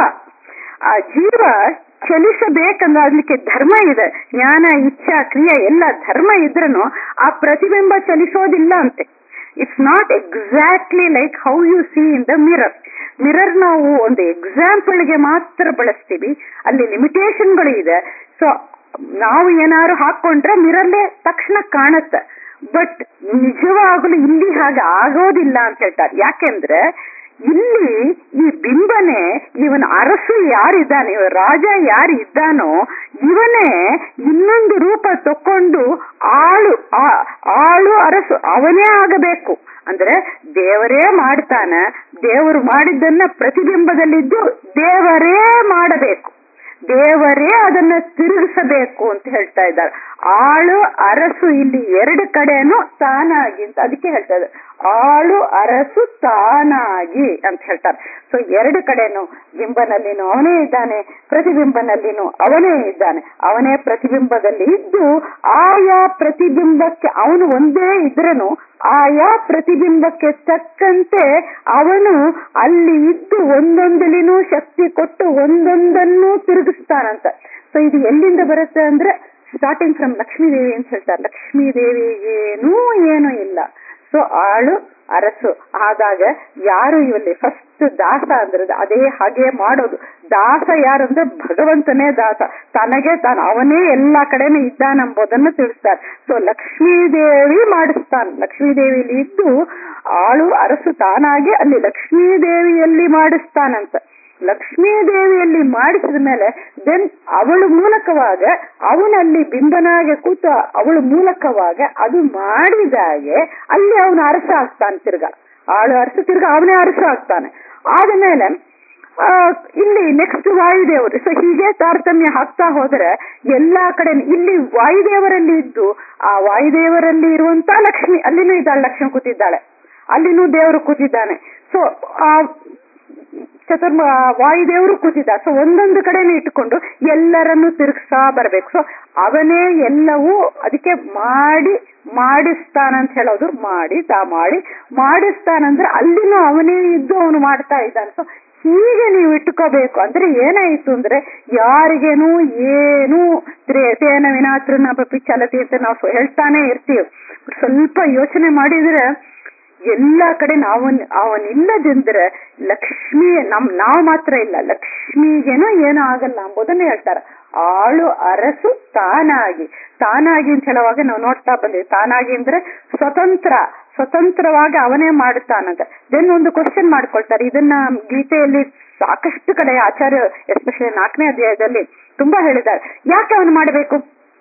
ಆ ಜೀವ ಚಲಿಸಬೇಕಂದ್ರೆ ಅದಕ್ಕೆ ಧರ್ಮ ಇದೆ ಜ್ಞಾನ ಇಚ್ಛಾ ಕ್ರಿಯೆ ಎಲ್ಲ ಧರ್ಮ ಇದ್ರೂ ಆ ಪ್ರತಿಬಿಂಬ ಚಲಿಸೋದಿಲ್ಲ ಅಂತೆ it's not exactly like how you see in the mirror mirror ನಾವು ಒಂದು ಎಕ್ಸಾಂಪಲ್ಗೆ ಮಾತ್ರ ಬಳಸ್ತೀವಿ ಅಲ್ಲಿ ಲಿಮಿಟೇಷನ್ಗಳು ಇದೆ ಸೊ ನಾವು ಏನಾದ್ರು ಹಾಕೊಂಡ್ರೆ ಮಿರರ್ಲೆ ತಕ್ಷಣ ಕಾಣುತ್ತೆ ಬಟ್ ನಿಜವಾಗಲೂ ಇಲ್ಲಿ ಹಾಗೆ ಆಗೋದಿಲ್ಲ ಅಂತ ಹೇಳ್ತಾರೆ ಯಾಕೆಂದ್ರೆ ಇಲ್ಲಿ ಈ ಬಿಂಬನೆ ಇವನ ಅರಸು ಯಾರಿದ್ದಾನೆ ಇವ ರಾಜ ಯಾರು ಇದ್ದಾನೋ ಇವನೇ ಇನ್ನೊಂದು ರೂಪ ತಕೊಂಡು ಆಳು ಆ- ಆಳು ಅರಸು ಅವನೇ ಆಗಬೇಕು ಅಂದ್ರೆ ದೇವರೇ ಮಾಡ್ತಾನ ದೇವರು ಮಾಡಿದ್ದನ್ನ ಪ್ರತಿಬಿಂಬದಲ್ಲಿದ್ದು ದೇವರೇ ಮಾಡಬೇಕು ದೇವರೇ ಅದನ್ನ ತಿರುಗಿಸಬೇಕು ಅಂತ ಹೇಳ್ತಾ ಇದ್ದಾರೆ ಆಳು ಅರಸು ಇಲ್ಲಿ ಎರಡು ಕಡೆನೂ ತಾನಾಗಿ ಅಂತ ಅದಕ್ಕೆ ಹೇಳ್ತಾ ಇದ್ದಾರೆ ಆಳು ಅರಸು ತಾನಾಗಿ ಅಂತ ಹೇಳ್ತಾರೆ ಸೊ ಎರಡು ಕಡೆನೂ ಬಿಂಬನಲ್ಲಿನೂ ಅವನೇ ಇದ್ದಾನೆ ಪ್ರತಿಬಿಂಬನಲ್ಲಿನೂ ಅವನೇ ಇದ್ದಾನೆ ಅವನೇ ಪ್ರತಿಬಿಂಬದಲ್ಲಿ ಇದ್ದು ಆಯಾ ಪ್ರತಿಬಿಂಬಕ್ಕೆ ಅವನು ಒಂದೇ ಇದ್ರನು ಆಯಾ ಪ್ರತಿಬಿಂಬಕ್ಕೆ ತಕ್ಕಂತೆ ಅವನು ಅಲ್ಲಿ ಇದ್ದು ಒಂದೊಂದಲಿನೂ ಶಕ್ತಿ ಕೊಟ್ಟು ಒಂದೊಂದನ್ನು ತಿರುಗಿಸ್ತಾನಂತ ಸೊ ಇದು ಎಲ್ಲಿಂದ ಬರುತ್ತೆ ಅಂದ್ರೆ ಸ್ಟಾರ್ಟಿಂಗ್ ಫ್ರಮ್ ಲಕ್ಷ್ಮೀ ದೇವಿ ಅಂತ ಹೇಳ್ತಾರೆ ಲಕ್ಷ್ಮೀ ದೇವಿಗೇನೂ ಏನೂ ಇಲ್ಲ ಸೊ ಆಳು ಅರಸು ಆದಾಗ ಯಾರು ಇವಲ್ಲಿ ಫಸ್ಟ್ ದಾಸ ಅಂದ್ರೆ ಅದೇ ಹಾಗೆ ಮಾಡೋದು ದಾಸ ಯಾರಂದ್ರೆ ಭಗವಂತನೇ ದಾಸ ತನಗೆ ತಾನು ಅವನೇ ಎಲ್ಲಾ ಕಡೆನೂ ಇದ್ದಾನೆಂಬುದನ್ನು ತಿಳಿಸ್ತಾರೆ ಸೊ ಲಕ್ಷ್ಮೀ ದೇವಿ ಮಾಡಿಸ್ತಾನೆ ಲಕ್ಷ್ಮೀ ದೇವಿಯಲ್ಲಿ ಇದ್ದು ಆಳು ಅರಸು ತಾನಾಗಿ ಅಲ್ಲಿ ಲಕ್ಷ್ಮೀ ದೇವಿಯಲ್ಲಿ ಮಾಡಿಸ್ತಾನಂತ ಲಕ್ಷ್ಮೀ ದೇವಿಯಲ್ಲಿ ಮಾಡಿಸಿದ ಮೇಲೆ ದೆನ್ ಅವಳು ಮೂಲಕವಾಗ ಅವನಲ್ಲಿ ಬಿಂಬನಾಗೆ ಕೂತ ಅವಳು ಮೂಲಕವಾಗ ಅದು ಮಾಡಿದಾಗೆ ಅಲ್ಲಿ ಅವನು ಅರಸ ಆಗ್ತಾನೆ ತಿರ್ಗ ಆಳು ಅರಸ ತಿರ್ಗ ಅವನೇ ಅರಸ ಆಗ್ತಾನೆ ಆದ್ಮೇಲೆ ಆ, ಇಲ್ಲಿ ನೆಕ್ಸ್ಟ್ ವಾಯುದೇವರು ಸೊ ಹೀಗೆ ತಾರತಮ್ಯ ಹಾಕ್ತಾ ಹೋದ್ರೆ ಎಲ್ಲಾ ಕಡೆ ಇಲ್ಲಿ ವಾಯುದೇವರಲ್ಲಿ ಇದ್ದು ಆ ವಾಯುದೇವರಲ್ಲಿ ಇರುವಂತ ಲಕ್ಷ್ಮಿ ಅಲ್ಲಿನೂ ಇದ್ದಾಳೆ ಲಕ್ಷ್ಮಿ ಕೂತಿದ್ದಾಳೆ ಅಲ್ಲಿನೂ ದೇವರು ಕೂತಿದ್ದಾನೆ ಸೊ ಆ ಚತುರ್ಮ ವಾಯುದೇವರು ಕೂತಿದ್ದ ಸೊ ಒಂದೊಂದು ಕಡೆನೇ ಇಟ್ಟುಕೊಂಡು ಎಲ್ಲರನ್ನು ತಿರುಗಿಸ್ತಾ ಬರ್ಬೇಕು ಸೊ ಅವನೇ ಎಲ್ಲವೂ ಅದಕ್ಕೆ ಮಾಡಿ ಮಾಡಿಸ್ತಾನಂತ ಹೇಳೋದು ಮಾಡಿ ತಾ ಮಾಡಿ ಮಾಡಿಸ್ತಾನಂದ್ರೆ ಅಲ್ಲಿನೂ ಅವನೇ ಇದ್ದು ಅವನು ಮಾಡ್ತಾ ಇದ್ದಾನೆ ಸೊ ಹೀಗೆ ನೀವು ಇಟ್ಕೋಬೇಕು ಅಂದ್ರೆ ಏನಾಯ್ತು ಅಂದ್ರೆ ಯಾರಿಗೇನು ಏನು ತ್ರೇ- ತೇನ ವಿನಾತೃನ ಪಪಿ ಚಲತಿ ಅಂತ ನಾವು ಹೇಳ್ತಾನೆ ಇರ್ತೀವಿ ಸ್ವಲ್ಪ ಯೋಚನೆ ಮಾಡಿದ್ರೆ ಎಲ್ಲಾ ಕಡೆ ಅವನ್ ಅವನಿಲ್ಲದಿದ್ರೆ ಲಕ್ಷ್ಮಿ ನಮ್ ನಾವು ಮಾತ್ರ ಇಲ್ಲ ಲಕ್ಷ್ಮಿಗೇನೋ ಏನೂ ಆಗಲ್ಲ ಎಂಬುದನ್ನ ಹೇಳ್ತಾರೆ ಆಳು ಅರಸು ತಾನಾಗಿ ತಾನಾಗಿ ಅಂತ ಹೇಳುವಾಗ ನಾವು ನೋಡ್ತಾ ಬಂದಿವಿ ತಾನಾಗಿ ಅಂದ್ರೆ ಸ್ವತಂತ್ರ ಸ್ವತಂತ್ರವಾಗಿ ಅವನೇ ಮಾಡುತ್ತಾನಂತ ದೆನ್ ಒಂದು ಕ್ವಶನ್ ಮಾಡ್ಕೊಳ್ತಾರೆ ಇದನ್ನ ಗೀತೆಯಲ್ಲಿ ಸಾಕಷ್ಟು ಕಡೆ ಆಚಾರ್ಯ ಎಸ್ಪೆಷಲಿ ನಾಲ್ಕನೇ ಅಧ್ಯಾಯದಲ್ಲಿ ತುಂಬಾ ಹೇಳಿದ್ದಾರೆ ಯಾಕೆ ಅವನು ಮಾಡಬೇಕು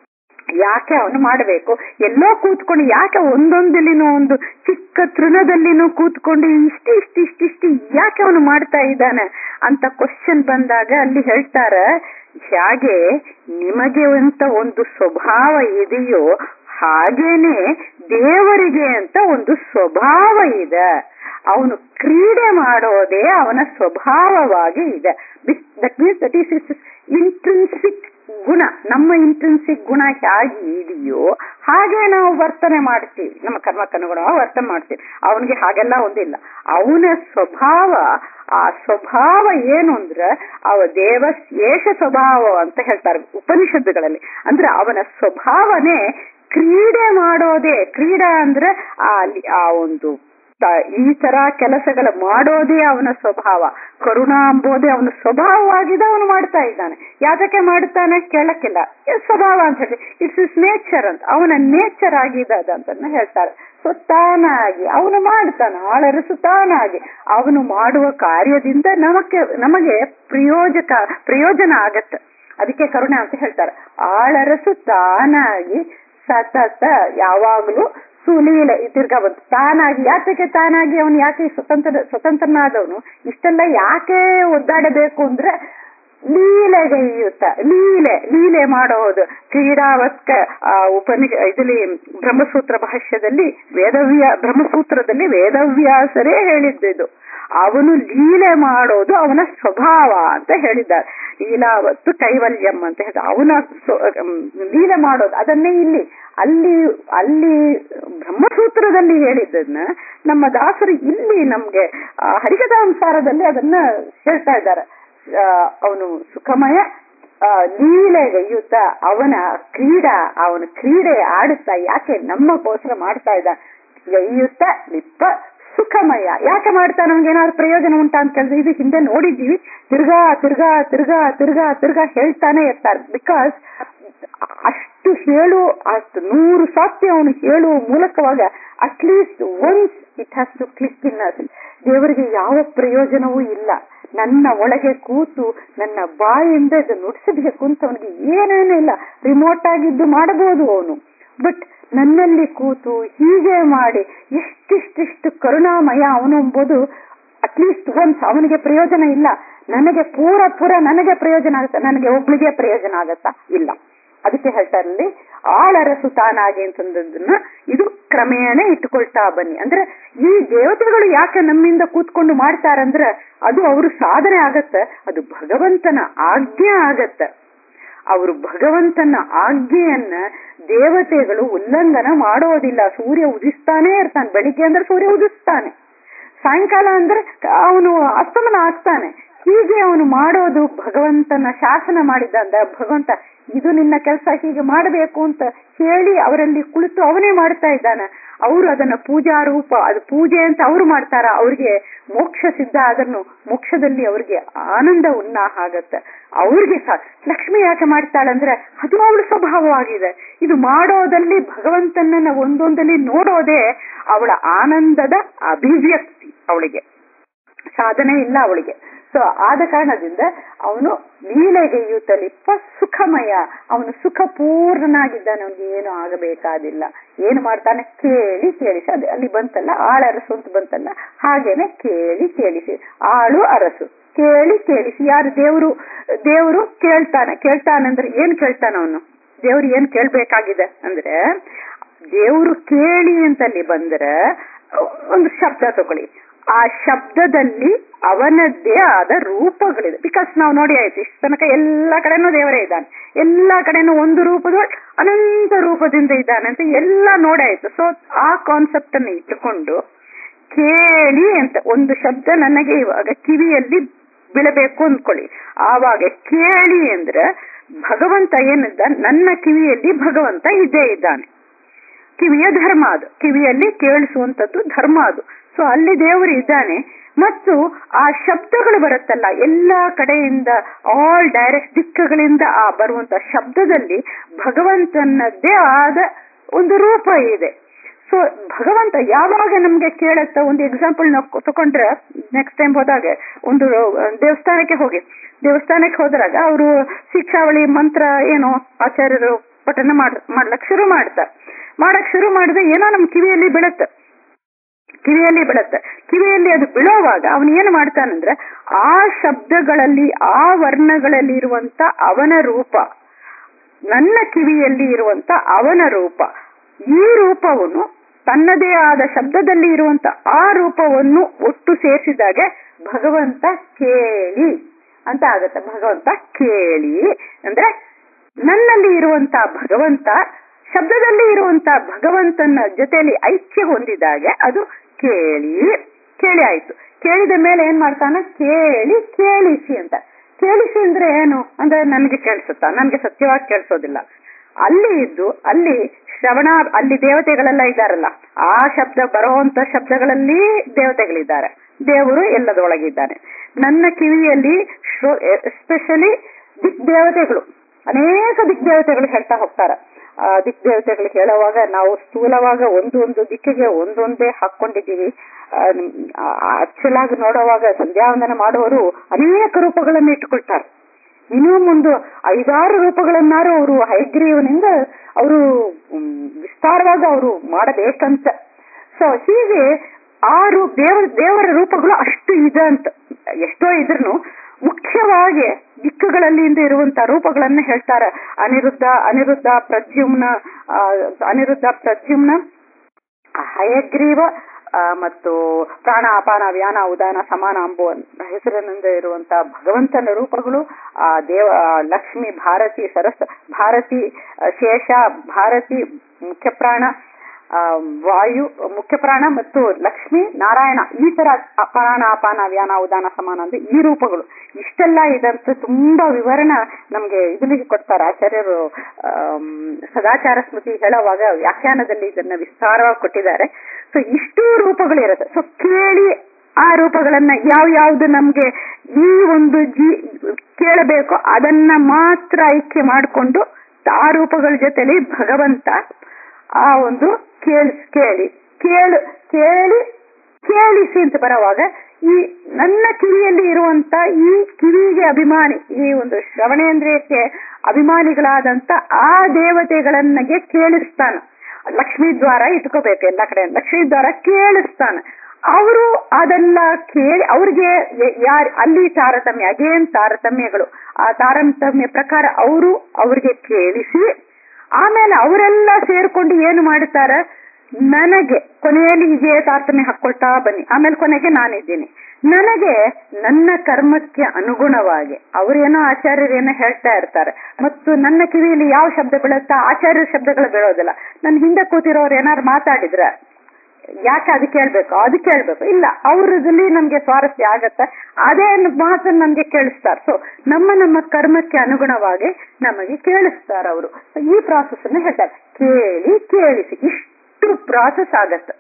ಯಾಕೆ ಅವನು ಮಾಡಬೇಕು ಎಲ್ಲೋ ಕೂತ್ಕೊಂಡು ಯಾಕೆ ಒಂದೊಂದಲ್ಲಿನೂ ಒಂದು ಚಿಕ್ಕ ತೃಣದಲ್ಲಿನೂ ಕೂತ್ಕೊಂಡು ಇಷ್ಟು ಇಷ್ಟು ಇಷ್ಟಿಷ್ಟು ಯಾಕೆ ಅವನು ಮಾಡ್ತಾ ಇದ್ದಾನೆ ಅಂತ ಕ್ವಶನ್ ಬಂದಾಗ ಅಲ್ಲಿ ಹೇಳ್ತಾರ ಹೇಗೆ ನಿಮಗೆ ಅಂತ ಒಂದು ಸ್ವಭಾವ ಇದೆಯೋ ಹಾಗೇನೆ ದೇವರಿಗೆ ಅಂತ ಒಂದು ಸ್ವಭಾವ ಇದೆ ಅವನು ಕ್ರೀಡೆ ಮಾಡೋದೇ ಅವನ ಸ್ವಭಾವವಾಗಿ ಇದೆ that means that is is intrinsic ಗುಣ ನಮ್ಮ ಇಂಟ್ರೆನ್ಸಿಕ್ ಗುಣ ಹೇಗೆ ಇದೆಯೋ ಹಾಗೆ ನಾವು ವರ್ತನೆ ಮಾಡ್ತೀವಿ ನಮ್ಮ ಕರ್ಮಕ್ಕನುಗುಣವಾಗಿ ವರ್ತನೆ ಮಾಡ್ತೀವಿ ಅವನಿಗೆ ಹಾಗೆಲ್ಲ ಒಂದಿಲ್ಲ ಅವನ ಸ್ವಭಾವ ಆ ಸ್ವಭಾವ ಏನು ಅಂದ್ರೆ ಅವ ದೇವ ಏಷ ಸ್ವಭಾವ ಅಂತ ಹೇಳ್ತಾರೆ ಉಪನಿಷತ್ತುಗಳಲ್ಲಿ ಅಂದ್ರೆ ಅವನ ಸ್ವಭಾವನೇ ಕ್ರೀಡೆ ಮಾಡೋದೇ ಕ್ರೀಡಾ ಅಂದ್ರೆ ಆ ಆ ಒಂದು ಈ ತರ ಕೆಲಸಗಳ ಮಾಡೋದೇ ಅವನ ಸ್ವಭಾವ ಕರುಣ ಅಂಬೋದೇ ಅವನ ಸ್ವಭಾವವಾಗಿದೆ ಅವನು ಮಾಡ್ತಾ ಇದ್ದಾನೆ ಯಾತಕ್ಕೆ ಮಾಡುತ್ತಾನೆ ಕೇಳಕ್ಕಿಲ್ಲ ಸ್ವಭಾವ ಅಂತ ಹೇಳಿ ಇಟ್ಸ್ ಇಸ್ ನೇಚರ್ ಅಂತ ಅವನ ನೇಚರ್ ಆಗಿದೆ ಅದಂತ ಹೇಳ್ತಾರೆ ಸೊ ತಾನಾಗಿ ಅವನು ಮಾಡ್ತಾನೆ ಆಳರಸು ತಾನಾಗಿ ಅವನು ಮಾಡುವ ಕಾರ್ಯದಿಂದ ನಮಕ್ಕೆ ನಮಗೆ ಪ್ರಯೋಜಕ ಪ್ರಯೋಜನ ಆಗತ್ತೆ ಅದಕ್ಕೆ ಕರುಣೆ ಅಂತ ಹೇಳ್ತಾರೆ ಆಳರಸು ತಾನಾಗಿ ಸತತ ಯಾವಾಗಲೂ ಸುಲೀಲೆ ತಿರ್ಗಾ ಬಂತು ತಾನಾಗಿ ಯಾತಕ್ಕೆ ತಾನಾಗಿ ಅವನು ಯಾಕೆ ಸ್ವತಂತ್ರ ಸ್ವತಂತ್ರನಾದವನು ಇಷ್ಟೆಲ್ಲ ಯಾಕೆ ಒದ್ದಾಡಬೇಕು ಅಂದ್ರೆ ಲೀಲೆಗೈಯುತ್ತ ಲೀಲೆ ಲೀಲೆ ಮಾಡೋದು ಕ್ರೀಡಾವತ್ಕ ಉಪನಿಷ ಇದರಲ್ಲಿ ಬ್ರಹ್ಮಸೂತ್ರ ಭಾಷ್ಯದಲ್ಲಿ ವೇದವ್ಯ ಬ್ರಹ್ಮಸೂತ್ರದಲ್ಲಿ ವೇದವ್ಯಾಸರೇ ಹೇಳಿದ್ದು ಅವನು ಲೀಲೆ ಮಾಡೋದು ಅವನ ಸ್ವಭಾವ ಅಂತ ಹೇಳಿದ್ದಾರೆ ಲೀಲಾವತ್ತು ಕೈವಲ್ಯಂ ಅಂತ ಹೇಳಿದ ಅವನ ಲೀಲೆ ಮಾಡೋದು ಅದನ್ನೇ ಇಲ್ಲಿ ಅಲ್ಲಿ ಅಲ್ಲಿ ಬ್ರಹ್ಮಸೂತ್ರದಲ್ಲಿ ಹೇಳಿದ್ದನ್ನ ನಮ್ಮ ದಾಸರು ಇಲ್ಲಿ ನಮ್ಗೆ ಹರಿಕಥಾಂಸಾರದಲ್ಲಿ ಅದನ್ನ ಹೇಳ್ತಾ ಇದ್ದಾರೆ ಅವನು ಸುಖಮಯ ಲೀಲೆಗೈಯುತ್ತ ಅವನ ಕ್ರೀಡಾ ಅವನ ಕ್ರೀಡೆ ಆಡುತ್ತಾ ಯಾಕೆ ನಮ್ಮಗೋಸ್ಕರ ಮಾಡ್ತಾ ಇದ್ದ ಗೈಯುತ್ತ ಲಿಪ್ಪ ಸುಖಮಯ ಯಾಕೆ ಮಾಡ್ತಾ ನಮ್ಗೆ ಏನಾದ್ರು ಪ್ರಯೋಜನ ಉಂಟಾ ಅಂತ ಕೇಳಿದ್ರೆ ಇದು ಹಿಂದೆ ನೋಡಿದ್ದೀವಿ ತಿರ್ಗಾ ತಿರ್ಗಾ ತಿರ್ಗಾ ತಿರ್ಗಾ ತಿರ್ಗಾ ಹೇಳ್ತಾನೆ ಇರ್ತಾರೆ ಬಿಕಾಸ್ ಅಷ್ಟು ಹೇಳು ಅಷ್ಟು ನೂರು ಸಾಧ್ಯ ಅವನು ಹೇಳುವ ಮೂಲಕವಾಗ at least once it has to click in us ದೇವರಿಗೆ ಯಾವ ಪ್ರಯೋಜನವೂ ಇಲ್ಲ ನನ್ನ ಒಳಗೆ ಕೂತು ನನ್ನ ಬಾಯಿಂದ ಇದು ನುಡಿಸಬೇಕು ಅಂತ ಅವನಿಗೆ ಏನೇನೂ ಇಲ್ಲ ರಿಮೋಟ್ ಆಗಿದ್ದು ಮಾಡಬಹುದು ಅವನು ಬಟ್ ನನ್ನಲ್ಲಿ ಕೂತು ಹೀಗೆ ಮಾಡಿ ಎಷ್ಟಿಷ್ಟಿಷ್ಟು ಕರುಣಾಮಯ ಅವನು ಎಂಬುದು ಅಟ್ಲೀಸ್ಟ್ ಒನ್ಸ್ ಅವನಿಗೆ ಪ್ರಯೋಜನ ಇಲ್ಲ ನನಗೆ ಪೂರ ಪೂರ ನನಗೆ ಪ್ರಯೋಜನ ಆಗುತ್ತಾ ನನಗೆ ಒಬ್ಳಿಗೆ ಪ್ರಯೋಜನ ಆಗತ್ತಾ ಇಲ್ಲ ಅದಕ್ಕೆ ಹೇಳ್ತಾರಲ್ಲಿ ಆಳರಸು ತಾನಾಗಿ ಅಂತಂದದನ್ನ ಇದು ಕ್ರಮೇಣ ಇಟ್ಕೊಳ್ತಾ ಬನ್ನಿ ಅಂದ್ರೆ ಈ ದೇವತೆಗಳು ಯಾಕೆ ನಮ್ಮಿಂದ ಕೂತ್ಕೊಂಡು ಮಾಡ್ತಾರಂದ್ರೆ ಅದು ಅವರು ಸಾಧನೆ ಆಗತ್ತೆ ಅದು ಭಗವಂತನ ಆಜ್ಞೆ ಆಗತ್ತೆ ಅವರು ಭಗವಂತನ ಆಜ್ಞೆಯನ್ನ ದೇವತೆಗಳು ಉಲ್ಲಂಘನ ಮಾಡೋದಿಲ್ಲ ಸೂರ್ಯ ಉದಿಸ್ತಾನೆ ಇರ್ತಾನೆ ಬೆಳಿಗ್ಗೆ ಅಂದ್ರೆ ಸೂರ್ಯ ಉದಿಸ್ತಾನೆ ಸಾಯಂಕಾಲ ಅಂದ್ರೆ ಅವನು ಅಸ್ತಮನ ಆಗ್ತಾನೆ ಹೀಗೆ ಅವನು ಮಾಡೋದು ಭಗವಂತನ ಶಾಸನ ಮಾಡಿದ್ದ ಅಂದ್ರೆ ಭಗವಂತ ಇದು ನಿನ್ನ ಕೆಲಸ ಹೀಗೆ ಮಾಡಬೇಕು ಅಂತ ಹೇಳಿ ಅವರಲ್ಲಿ ಕುಳಿತು ಅವನೇ ಮಾಡ್ತಾ ಇದ್ದಾನೆ ಅವರು ಅದನ್ನ ಪೂಜಾ ರೂಪ ಅದು ಪೂಜೆ ಅಂತ ಅವರು ಮಾಡ್ತಾರ ಅವ್ರಿಗೆ ಮೋಕ್ಷ ಸಿದ್ಧ ಅದನ್ನು ಮೋಕ್ಷದಲ್ಲಿ ಅವ್ರಿಗೆ ಆನಂದ ಉನ್ನಾಹ ಆಗತ್ತೆ ಅವ್ರಿಗೆ ಸಹ ಲಕ್ಷ್ಮಿ ಯಾಕೆ ಮಾಡ್ತಾಳಂದ್ರೆ ಅದು ಅವಳ ಸ್ವಭಾವವಾಗಿದೆ ಇದು ಮಾಡೋದಲ್ಲಿ ಭಗವಂತನನ್ನ ಒಂದೊಂದಲ್ಲಿ ನೋಡೋದೇ ಅವಳ ಆನಂದದ ಅಭಿವ್ಯಕ್ತಿ ಅವಳಿಗೆ ಸಾಧನೆ ಇಲ್ಲ ಅವಳಿಗೆ ಸೊ ಆದ ಕಾರಣದಿಂದ ಅವನು ಲೀಲೆಗೆಯುತ್ತಲಿಪ್ಪ ಸುಖಮಯ ಅವನು ಸುಖ ಪೂರ್ಣನಾಗಿದ್ದಾನೆ ಅವನಿಗೆ ಏನು ಆಗಬೇಕಾದಿಲ್ಲ ಏನು ಮಾಡ್ತಾನೆ ಕೇಳಿ ಕೇಳಿಸಿ ಅದು ಅಲ್ಲಿ ಬಂತಲ್ಲ ಆಳರಸು ಅಂತ ಬಂತಲ್ಲ ಹಾಗೇನೆ ಕೇಳಿ ಕೇಳಿಸಿ ಆಳು ಅರಸು ಕೇಳಿ ಕೇಳಿಸಿ ಯಾರು ದೇವರು ದೇವರು ಕೇಳ್ತಾನೆ ಕೇಳ್ತಾನಂದ್ರೆ ಏನ್ ಕೇಳ್ತಾನ ಅವನು ದೇವ್ರು ಏನ್ ಕೇಳ್ಬೇಕಾಗಿದೆ ಅಂದ್ರೆ ದೇವರು ಕೇಳಿ ಅಂತಲ್ಲಿ ಬಂದ್ರೆ ಒಂದು ಶಬ್ದ ತಗೊಳ್ಳಿ ಆ ಶಬ್ದದಲ್ಲಿ ಅವನದ್ದೇ ಆದ ರೂಪಗಳಿದೆ ಬಿಕಾಸ್ ನಾವು ನೋಡಿ ಆಯ್ತು ಇಷ್ಟು ತನಕ ಎಲ್ಲಾ ಕಡೆನೂ ದೇವರೇ ಇದ್ದಾನೆ ಎಲ್ಲಾ ಕಡೆನೂ ಒಂದು ರೂಪದ ಅನಂತ ರೂಪದಿಂದ ಇದ್ದಾನೆ ಅಂತ ಎಲ್ಲ ನೋಡಾಯ್ತು ಸೊ ಆ ಕಾನ್ಸೆಪ್ಟ್ ಅನ್ನು ಇಟ್ಟುಕೊಂಡು ಕೇಳಿ ಅಂತ ಒಂದು ಶಬ್ದ ನನಗೆ ಇವಾಗ ಕಿವಿಯಲ್ಲಿ ಬೀಳಬೇಕು ಅಂದ್ಕೊಳ್ಳಿ ಆವಾಗ ಕೇಳಿ ಅಂದ್ರೆ ಭಗವಂತ ಏನಿದ್ದ ನನ್ನ ಕಿವಿಯಲ್ಲಿ ಭಗವಂತ ಇದ್ದೇ ಇದ್ದಾನೆ ಕಿವಿಯ ಧರ್ಮ ಅದು ಕಿವಿಯಲ್ಲಿ ಕೇಳಿಸುವಂತದ್ದು ಧರ್ಮ ಅದು ಸೊ ಅಲ್ಲಿ ದೇವರು ಇದ್ದಾನೆ ಮತ್ತು ಆ ಶಬ್ದಗಳು ಬರುತ್ತಲ್ಲ ಎಲ್ಲಾ ಕಡೆಯಿಂದ ಆಲ್ ಡೈರೆಕ್ಟ್ ದಿಕ್ಕುಗಳಿಂದ ಆ ಬರುವಂತ ಶಬ್ದದಲ್ಲಿ ಭಗವಂತನದ್ದೇ ಆದ ಒಂದು ರೂಪ ಇದೆ ಸೊ ಭಗವಂತ ಯಾವಾಗ ನಮ್ಗೆ ಕೇಳತ್ತ ಒಂದು ಎಕ್ಸಾಂಪಲ್ ನಾವು ತಕೊಂಡ್ರೆ ನೆಕ್ಸ್ಟ್ ಟೈಮ್ ಹೋದಾಗ ಒಂದು ದೇವಸ್ಥಾನಕ್ಕೆ ಹೋಗಿ ದೇವಸ್ಥಾನಕ್ಕೆ ಹೋದಾಗ ಅವರು ಶಿಕ್ಷಾವಳಿ ಮಂತ್ರ ಏನೋ ಆಚಾರ್ಯರು ಪಠನ ಮಾಡ್ ಮಾಡ್ಲಕ್ ಶುರು ಮಾಡ್ತಾರೆ ಮಾಡಕ್ ಶುರು ಮಾಡಿದ್ರೆ ಏನೋ ನಮ್ ಕಿವಿಯಲ್ಲಿ ಬೀಳುತ್ತೆ ಕಿವಿಯಲ್ಲಿ ಬೀಳುತ್ತೆ ಕಿವಿಯಲ್ಲಿ ಅದು ಬೀಳೋವಾಗ ಅವನು ಏನು ಮಾಡ್ತಾನಂದ್ರೆ ಆ ಶಬ್ದಗಳಲ್ಲಿ ಆ ವರ್ಣಗಳಲ್ಲಿ ಇರುವಂತ ಅವನ ರೂಪ ನನ್ನ ಕಿವಿಯಲ್ಲಿ ಇರುವಂತ ಅವನ ರೂಪ ಈ ರೂಪವನ್ನು ತನ್ನದೇ ಆದ ಶಬ್ದದಲ್ಲಿ ಇರುವಂತ ಆ ರೂಪವನ್ನು ಒಟ್ಟು ಸೇರಿಸಿದಾಗ ಭಗವಂತ ಕೇಳಿ ಅಂತ ಆಗತ್ತೆ ಭಗವಂತ ಕೇಳಿ ಅಂದ್ರೆ ನನ್ನಲ್ಲಿ ಇರುವಂತ ಭಗವಂತ ಶಬ್ದದಲ್ಲಿ ಇರುವಂತ ಭಗವಂತನ ಜೊತೆಯಲ್ಲಿ ಐಕ್ಯ ಹೊಂದಿದಾಗ ಅದು ಕೇಳಿ ಕೇಳಿ ಆಯ್ತು ಕೇಳಿದ ಮೇಲೆ ಏನ್ ಮಾಡ್ತಾನ ಕೇಳಿ ಕೇಳಿಸಿ ಅಂತ ಕೇಳಿಸಿ ಅಂದ್ರೆ ಏನು ಅಂದ್ರೆ ನನಗೆ ಕೇಳಿಸುತ್ತಾ ನನಗೆ ಸತ್ಯವಾಗಿ ಕೇಳಿಸೋದಿಲ್ಲ ಅಲ್ಲಿ ಇದ್ದು ಅಲ್ಲಿ ಶ್ರವಣ ಅಲ್ಲಿ ದೇವತೆಗಳೆಲ್ಲ ಇದ್ದಾರಲ್ಲ ಆ ಶಬ್ದ ಬರುವಂತ ಶಬ್ದಗಳಲ್ಲಿ ದೇವತೆಗಳಿದ್ದಾರೆ ದೇವರು ಎಲ್ಲದರೊಳಗಿದ್ದಾನೆ ನನ್ನ ಕಿವಿಯಲ್ಲಿ ಎಸ್ಪೆಷಲಿ ದಿಕ್ ದೇವತೆಗಳು ಅನೇಕ ದಿಕ್ ದೇವತೆಗಳು ಹೇಳ್ತಾ ಹೋಗ್ತಾರೆ ಆ ದಿಕ್ ದೇವತೆಗಳು ಹೇಳುವಾಗ ನಾವು ಸ್ಥೂಲವಾಗ ಒಂದು ಒಂದು ದಿಕ್ಕಿಗೆ ಒಂದೊಂದೇ ಹಾಕೊಂಡಿದ್ದೀವಿ ಆಕ್ಚುಲಾಗಿ ನೋಡುವಾಗ ಸಂಧ್ಯಾವಂದನ ಮಾಡುವವರು ಅನೇಕ ರೂಪಗಳನ್ನು ಇಟ್ಕೊಳ್ತಾರೆ ಇನ್ನೂ ಮುಂದೆ ಐದಾರು ರೂಪಗಳನ್ನಾರು ಅವರು ಹೈಗ್ರೀವನಿಂದ ಅವರು ವಿಸ್ತಾರವಾಗಿ ಅವರು ಮಾಡಬೇಕಂತ ಸೊ ಹೀಗೆ ಆ ರೂಪ ದೇವರ ದೇವರ ರೂಪಗಳು ಅಷ್ಟು ಇದೆ ಅಂತ ಎಷ್ಟೋ ಇದ್ರೂ ಮುಖ್ಯವಾಗಿ ದಿಕ್ಕುಗಳಲ್ಲಿ ಇರುವಂತ ರೂಪಗಳನ್ನ ಹೇಳ್ತಾರೆ ಅನಿರುದ್ಧ ಅನಿರುದ್ಧ ಪ್ರದ್ಯುಮ್ನ ಅನಿರುದ್ಧ ಪ್ರದ್ಯುಮ್ನ ಹಯಗ್ರೀವ ಮತ್ತು ಪ್ರಾಣ ಅಪಾನ ವ್ಯಾನ ಉದಾನ ಸಮಾನ ಅಂಬು ಹೆಸರಿನಿಂದ ಇರುವಂತ ಭಗವಂತನ ರೂಪಗಳು ಆ ದೇವ ಲಕ್ಷ್ಮಿ ಭಾರತಿ ಸರಸ್ ಭಾರತಿ ಶೇಷ ಭಾರತಿ ಮುಖ್ಯ ಪ್ರಾಣ ವಾಯು ಮುಖ್ಯ ಪ್ರಾಣ ಮತ್ತು ಲಕ್ಷ್ಮಿ ನಾರಾಯಣ ಈ ತರ ಪ್ರಾಣ ಅಪಾನ ವ್ಯಾನ ಉದಾನ ಸಮಾನ ಅಂದ್ರೆ ಈ ರೂಪಗಳು ಇಷ್ಟೆಲ್ಲ ಇದಂತ ತುಂಬಾ ವಿವರಣ ನಮ್ಗೆ ಇದನ್ನಿಗೆ ಕೊಡ್ತಾರೆ ಆಚಾರ್ಯರು ಸದಾಚಾರ ಸ್ಮೃತಿ ಹೇಳುವಾಗ ವ್ಯಾಖ್ಯಾನದಲ್ಲಿ ಇದನ್ನ ವಿಸ್ತಾರವಾಗಿ ಕೊಟ್ಟಿದ್ದಾರೆ ಸೊ ಇಷ್ಟು ರೂಪಗಳು ಇರುತ್ತೆ ಸೊ ಕೇಳಿ ಆ ರೂಪಗಳನ್ನ ಯಾವ ಯಾವ್ದು ನಮ್ಗೆ ಈ ಒಂದು ಜೀ ಕೇಳಬೇಕು ಅದನ್ನ ಮಾತ್ರ ಆಯ್ಕೆ ಮಾಡಿಕೊಂಡು ಆ ರೂಪಗಳ ಜೊತೆಲಿ ಭಗವಂತ ಆ ಒಂದು ಕೇಳಿ ಕೇಳಿ ಕೇಳು ಕೇಳಿ ಕೇಳಿಸಿ ಅಂತ ಬರುವಾಗ ಈ ನನ್ನ ಕಿವಿಯಲ್ಲಿ ಇರುವಂತ ಈ ಕಿವಿಗೆ ಅಭಿಮಾನಿ ಈ ಒಂದು ಶ್ರವಣೇಂದ್ರಿಯಕ್ಕೆ ಅಭಿಮಾನಿಗಳಾದಂತ ಆ ದೇವತೆಗಳನ್ನಗೆ ಕೇಳಿಸ್ತಾನ ಲಕ್ಷ್ಮೀ ದ್ವಾರ ಇಟ್ಕೋಬೇಕು ಎಲ್ಲ ಕಡೆ ಲಕ್ಷ್ಮೀ ದ್ವಾರ ಕೇಳಿಸ್ತಾನ ಅವರು ಅದೆಲ್ಲ ಕೇಳಿ ಅವ್ರಿಗೆ ಯಾರ್ ಅಲ್ಲಿ ತಾರತಮ್ಯ ಅಗೇನ್ ತಾರತಮ್ಯಗಳು ಆ ತಾರತಮ್ಯ ಪ್ರಕಾರ ಅವರು ಅವ್ರಿಗೆ ಕೇಳಿಸಿ ಆಮೇಲೆ ಅವರೆಲ್ಲ ಸೇರ್ಕೊಂಡು ಏನು ಮಾಡುತ್ತಾರೆ ನನಗೆ ಕೊನೆಯಲ್ಲಿ ಹೀಗೆ ತಾರತಮ್ಯ ಹಾಕೊಳ್ತಾ ಬನ್ನಿ ಆಮೇಲೆ ಕೊನೆಗೆ ನಾನಿದ್ದೀನಿ ನನಗೆ ನನ್ನ ಕರ್ಮಕ್ಕೆ ಅನುಗುಣವಾಗಿ ಅವರೇನೋ ಆಚಾರ್ಯರೇನೋ ಹೇಳ್ತಾ ಇರ್ತಾರೆ ಮತ್ತು ನನ್ನ ಕಿವಿಯಲ್ಲಿ ಯಾವ ಶಬ್ದ ಬೀಳುತ್ತಾ ಆಚಾರ್ಯ ಶಬ್ದಗಳು ಬೀಳೋದಿಲ್ಲ ನನ್ನ ಹಿಂದೆ ಕೂತಿರೋರು ಏನಾರು ಮಾತಾಡಿದ್ರ ಯಾಕೆ ಅದು ಕೇಳ್ಬೇಕು ಅದು ಕೇಳ್ಬೇಕು ಇಲ್ಲ ಅವ್ರದಲ್ಲಿ ನಮ್ಗೆ ಸ್ವಾರಸ್ಯ ಆಗತ್ತ ಅದೇ ಮಾತನ್ನ ನಮ್ಗೆ ಕೇಳಿಸ್ತಾರೆ ಸೊ ನಮ್ಮ ನಮ್ಮ ಕರ್ಮಕ್ಕೆ ಅನುಗುಣವಾಗಿ ನಮಗೆ ಕೇಳಿಸ್ತಾರ ಅವರು ಈ ಪ್ರಾಸೆಸ್ ಅನ್ನ ಹೇಳ್ತಾರೆ ಕೇಳಿ ಕೇಳಿಸಿ ಇಷ್ಟು ಪ್ರಾಸೆಸ್ ಆಗತ್ತ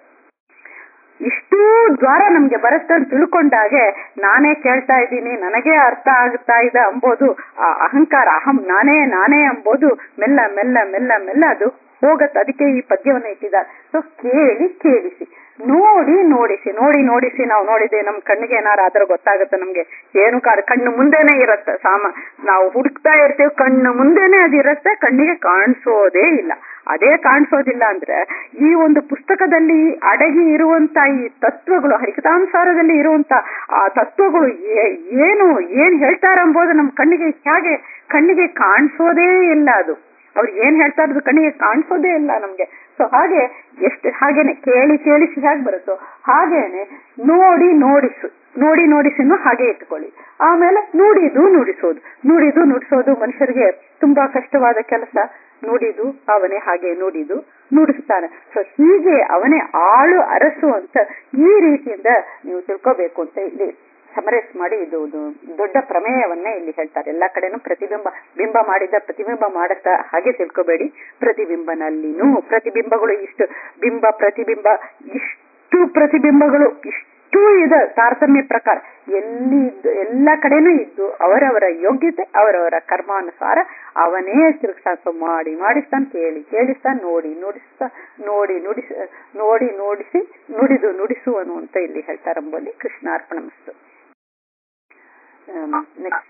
ಇಷ್ಟೂ ದ್ವಾರ ನಮ್ಗೆ ಬರುತ್ತೆ ಅಂತ ತಿಳ್ಕೊಂಡಾಗೆ ನಾನೇ ಕೇಳ್ತಾ ಇದ್ದೀನಿ ನನಗೆ ಅರ್ಥ ಆಗ್ತಾ ಇದೆ ಅಂಬೋದು ಆ ಅಹಂಕಾರ ಅಹಂ ನಾನೇ ನಾನೇ ಅಂಬೋದು ಮೆಲ್ಲ ಮೆಲ್ಲ ಮೆಲ್ಲ ಮೆಲ್ಲ ಅದು ಹೋಗತ್ತೆ ಅದಕ್ಕೆ ಈ ಪದ್ಯವನ್ನು ಇಟ್ಟಿದ್ದಾರೆ ಸೊ ಕೇಳಿ ಕೇಳಿಸಿ ನೋಡಿ ನೋಡಿಸಿ ನೋಡಿ ನೋಡಿಸಿ ನಾವು ನೋಡಿದ್ವಿ ನಮ್ ಕಣ್ಣಿಗೆ ಏನಾರು ಆದ್ರೆ ಗೊತ್ತಾಗುತ್ತೆ ನಮ್ಗೆ ಏನು ಕಾಡ್ ಕಣ್ಣು ಮುಂದೆನೆ ಇರುತ್ತೆ ಸಾಮ ನಾವು ಹುಡುಕ್ತಾ ಇರ್ತೀವಿ ಕಣ್ಣು ಮುಂದೆನೆ ಅದಿರುತ್ತೆ ಕಣ್ಣಿಗೆ ಕಾಣಿಸೋದೇ ಇಲ್ಲ ಅದೇ ಕಾಣಿಸೋದಿಲ್ಲ ಅಂದ್ರೆ ಈ ಒಂದು ಪುಸ್ತಕದಲ್ಲಿ ಅಡಗಿ ಇರುವಂತ ಈ ತತ್ವಗಳು ಹರಿಕತಾನುಸಾರದಲ್ಲಿ ಇರುವಂತ ಆ ತತ್ವಗಳು ಏನು ಏನ್ ಹೇಳ್ತಾರಂಬೋದು ನಮ್ ಕಣ್ಣಿಗೆ ಹೇಗೆ ಕಣ್ಣಿಗೆ ಕಾಣಿಸೋದೇ ಇಲ್ಲ ಅದು ಅವ್ರು ಏನ್ ಹೇಳ್ತಾ ಇರೋದು ಕಣ್ಣಿಗೆ ಕಾಣಿಸೋದೇ ಇಲ್ಲ ನಮ್ಗೆ ಸೊ ಹಾಗೆ ಎಷ್ಟು ಹಾಗೇನೆ ಕೇಳಿ ಕೇಳಿಸಿ ಹೇಗೆ ಬರುತ್ತೋ ಹಾಗೇನೆ ನೋಡಿ ನೋಡಿಸು ನೋಡಿ ನೋಡಿಸಿನೂ ಹಾಗೆ ಇಟ್ಕೊಳ್ಳಿ ಆಮೇಲೆ ನುಡಿದು ನುಡಿಸೋದು ನುಡಿದು ನುಡಿಸೋದು ಮನುಷ್ಯರಿಗೆ ತುಂಬಾ ಕಷ್ಟವಾದ ಕೆಲಸ ನುಡಿದು ಅವನೇ ಹಾಗೆ ನುಡಿದು ನುಡಿಸ್ತಾನೆ ಸೊ ಹೀಗೆ ಅವನೇ ಆಳು ಅರಸು ಅಂತ ಈ ರೀತಿಯಿಂದ ನೀವು ತಿಳ್ಕೋಬೇಕು ಅಂತ ಇಲ್ಲಿ ಸಮರೈಸ್ ಮಾಡಿ ಇದು ದೊಡ್ಡ ಪ್ರಮೇಯವನ್ನೇ ಇಲ್ಲಿ ಹೇಳ್ತಾರೆ ಎಲ್ಲಾ ಕಡೆನೂ ಪ್ರತಿಬಿಂಬ ಬಿಂಬ ಮಾಡಿದ ಪ್ರತಿಬಿಂಬ ಮಾಡುತ್ತಾ ಹಾಗೆ ತಿಳ್ಕೋಬೇಡಿ ಪ್ರತಿಬಿಂಬನಲ್ಲಿನೂ ಪ್ರತಿಬಿಂಬಗಳು ಇಷ್ಟು ಬಿಂಬ ಪ್ರತಿಬಿಂಬ ಇಷ್ಟು ಪ್ರತಿಬಿಂಬಗಳು ಇಷ್ಟು ಇದೆ ತಾರತಮ್ಯ ಪ್ರಕಾರ ಎಲ್ಲಿ ಇದ್ದು ಎಲ್ಲ ಕಡೆನೂ ಇದ್ದು ಅವರವರ ಯೋಗ್ಯತೆ ಅವರವರ ಕರ್ಮಾನುಸಾರ ಅವನೇ ತಿರುಗಿಸಾಕ ಮಾಡಿ ಮಾಡಿಸ್ತಾನೆ ಕೇಳಿ ಕೇಳಿಸ್ತಾನೆ ನೋಡಿ ನುಡಿಸ್ತಾ ನೋಡಿ ನುಡಿಸ ನೋಡಿ ನೋಡಿಸಿ ನುಡಿದು ನುಡಿಸುವನು ಅಂತ ಇಲ್ಲಿ ಹೇಳ್ತಾರಂಬಲ್ಲಿ ಕೃಷ್ಣಾರ್ಪಣ ಮಸ್ತು ನೆಕ್ಸ್ಟ್